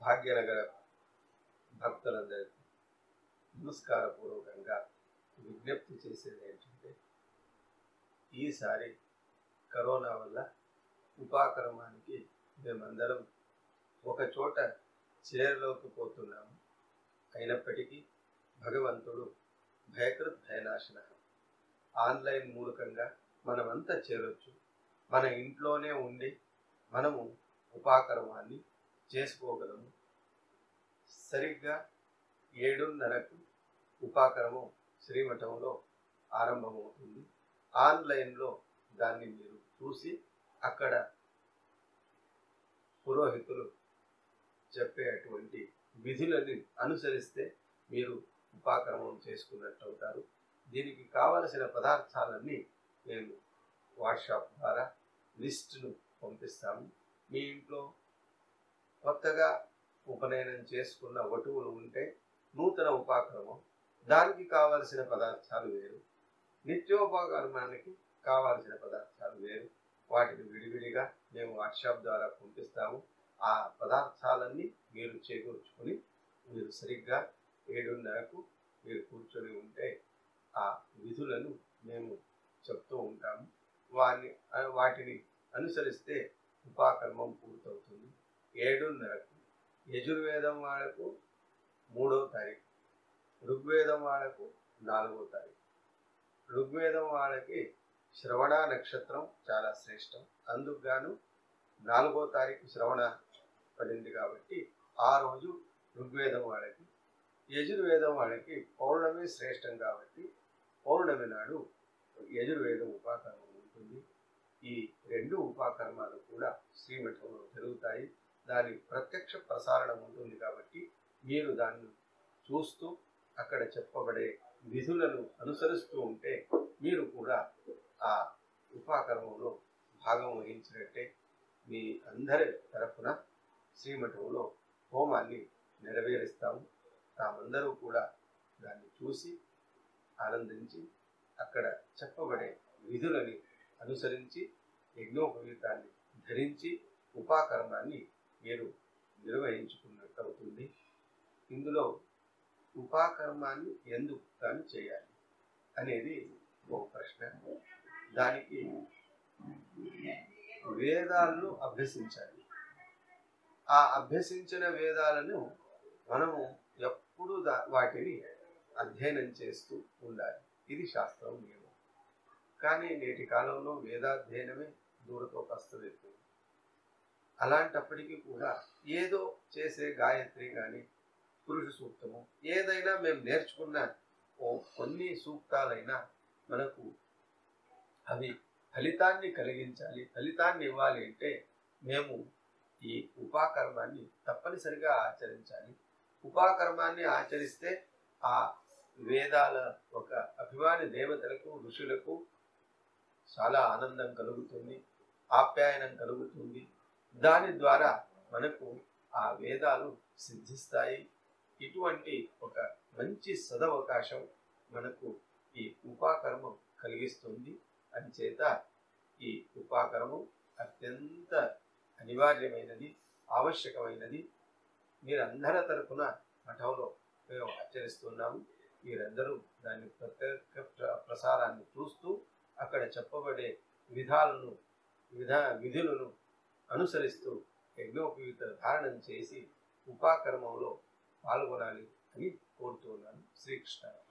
భాగ్యనగర భక్తులందరికీ నమస్కారపూర్వకంగా విజ్ఞప్తి చేసేది ఏంటంటే ఈసారి కరోనా వల్ల ఉపాక్రమానికి మేమందరం ఒక చోట చేరలోకి పోతున్నాము అయినప్పటికీ భగవంతుడు భయకృత్ భయనాశన ఆన్లైన్ మూలకంగా మనమంతా చేరొచ్చు మన ఇంట్లోనే ఉండి మనము ఉపాకర్మాన్ని చేసుకోగలము సరిగ్గా ఏడున్నరకు ఉపాకరము శ్రీమఠంలో ఆరంభమవుతుంది ఆన్లైన్లో దాన్ని మీరు చూసి అక్కడ పురోహితులు చెప్పేటువంటి విధులని అనుసరిస్తే మీరు ఉపాక్రమం చేసుకున్నట్టు అవుతారు దీనికి కావలసిన పదార్థాలన్నీ మేము వాట్సాప్ ద్వారా లిస్టును పంపిస్తాము మీ ఇంట్లో కొత్తగా ఉపనయనం చేసుకున్న వటువులు ఉంటే నూతన ఉపాక్రమం దానికి కావలసిన పదార్థాలు వేరు నిత్యోపకర్మానికి కావాల్సిన పదార్థాలు వేరు వాటిని విడివిడిగా మేము వాట్సాప్ ద్వారా పంపిస్తాము ఆ పదార్థాలన్నీ మీరు చేకూర్చుకొని మీరు సరిగ్గా ఏడున్నరకు మీరు కూర్చొని ఉంటే ఆ విధులను మేము చెప్తూ ఉంటాము వారిని వాటిని అనుసరిస్తే ఉపాకర్మం పూర్తవుతుంది ఏడున్నరకు యజుర్వేదం వాళ్ళకు మూడో తారీఖు ఋగ్వేదం వాళ్ళకు నాలుగో తారీఖు ఋగ్వేదం వాళ్ళకి శ్రవణ నక్షత్రం చాలా శ్రేష్టం అందుకు గాను నాలుగో తారీఖు శ్రవణ పడింది కాబట్టి ఆ రోజు ఋగ్వేదం వాళ్ళకి యజుర్వేదం వాళ్ళకి పౌర్ణమి శ్రేష్టం కాబట్టి పౌర్ణమి నాడు యజుర్వేదం ఉపాకర్మం ఉంటుంది ఈ రెండు ఉపాకర్మాలు కూడా శ్రీమఠంలో జరుగుతాయి దాని ప్రత్యక్ష ప్రసారణం ఉంటుంది కాబట్టి మీరు దాన్ని చూస్తూ అక్కడ చెప్పబడే విధులను అనుసరిస్తూ ఉంటే మీరు కూడా ఆ ఉపాకర్మంలో భాగం వహించినట్టే మీ అందరి తరఫున శ్రీమఠంలో హోమాన్ని నెరవేరుస్తాము తామందరూ కూడా దాన్ని చూసి ఆనందించి అక్కడ చెప్పబడే విధులని అనుసరించి యజ్ఞోపవీతాన్ని ధరించి ఉపాకర్మాన్ని మీరు నిర్వహించుకున్నట్టు అవుతుంది ఇందులో ఉపాకర్మాన్ని ఎందుకు కానీ చేయాలి అనేది ఒక ప్రశ్న దానికి వేదాలను అభ్యసించాలి ఆ అభ్యసించిన వేదాలను మనము ఎప్పుడు దా- వాటిని అధ్యయనం చేస్తూ ఉండాలి ఇది శాస్త్రం నియమం కానీ నేటి కాలంలో వేదాధ్యయనమే దూరతో కష్టమవుతుంది అలాంటప్పటికీ కూడా ఏదో చేసే గాయత్రి కానీ పురుష సూక్తము ఏదైనా మేము నేర్చుకున్న ఓ కొన్ని సూక్తాలైనా మనకు అవి ఫలితాన్ని కలిగించాలి ఫలితాన్ని ఇవ్వాలి అంటే మేము ఈ ఉపాకర్మాన్ని తప్పనిసరిగా ఆచరించాలి ఉపాకర్మాన్ని ఆచరిస్తే ఆ వేదాల ఒక అభిమాని దేవతలకు ఋషులకు చాలా ఆనందం కలుగుతుంది ఆప్యాయనం కలుగుతుంది దాని ద్వారా మనకు ఆ వేదాలు సిద్ధిస్తాయి ఇటువంటి ఒక మంచి సదవకాశం మనకు ఈ ఉపాకర్మం కలిగిస్తుంది అంచేత ఈ ఉపాకర్మం అత్యంత అనివార్యమైనది ఆవశ్యకమైనది మీరందరి తరపున మఠంలో మేము ఆచరిస్తున్నాము మీరందరూ దాని ప్రత్యేక ప్ర- ప్రసారాన్ని చూస్తూ అక్కడ చెప్పబడే విధాలను విధా విధులను అనుసరిస్తూ యజ్ఞోపయుత ధారణం చేసి ఉపాకర్మంలో పాల్గొనాలి అని కోరుతున్నాను శ్రీకృష్ణ